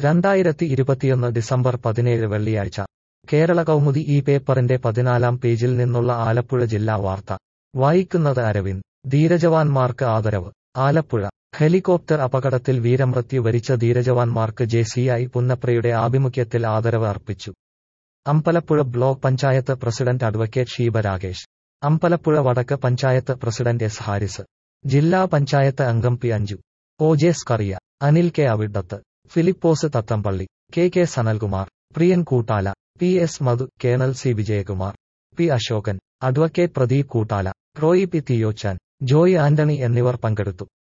രണ്ടായിരത്തി ഇരുപത്തിയൊന്ന് ഡിസംബർ പതിനേഴ് വെള്ളിയാഴ്ച കേരള കൗമുദി ഈ പേപ്പറിന്റെ പതിനാലാം പേജിൽ നിന്നുള്ള ആലപ്പുഴ ജില്ലാ വാർത്ത വായിക്കുന്നത് അരവിന്ദ് ധീരജവാന്മാർക്ക് ആദരവ് ആലപ്പുഴ ഹെലികോപ്റ്റർ അപകടത്തിൽ വീരമൃത്യു വരിച്ച ധീരജവാന്മാർക്ക് ജെ സിഐ പുന്നപ്രയുടെ ആഭിമുഖ്യത്തിൽ ആദരവ് അർപ്പിച്ചു Ambalappuzha block panchayat president advocate Sheeba Rakesh Ambalappuzha വടക്ക് പഞ്ചായത്ത് പ്രസിഡന്റ് എസ് ഹാരിസ് ജില്ലാ പഞ്ചായത്ത് അംഗം P Anju O J Skariya Anil K അവിഡത്ത് Philipose Thathampally K K Sanalkumar Priyan Koottala P S Madhu colonel C Vijayakumar P Ashokan advocate Pradeep Koottala Roy P Theyochan Joy Antony എന്നിവർ പങ്കെടുത്തു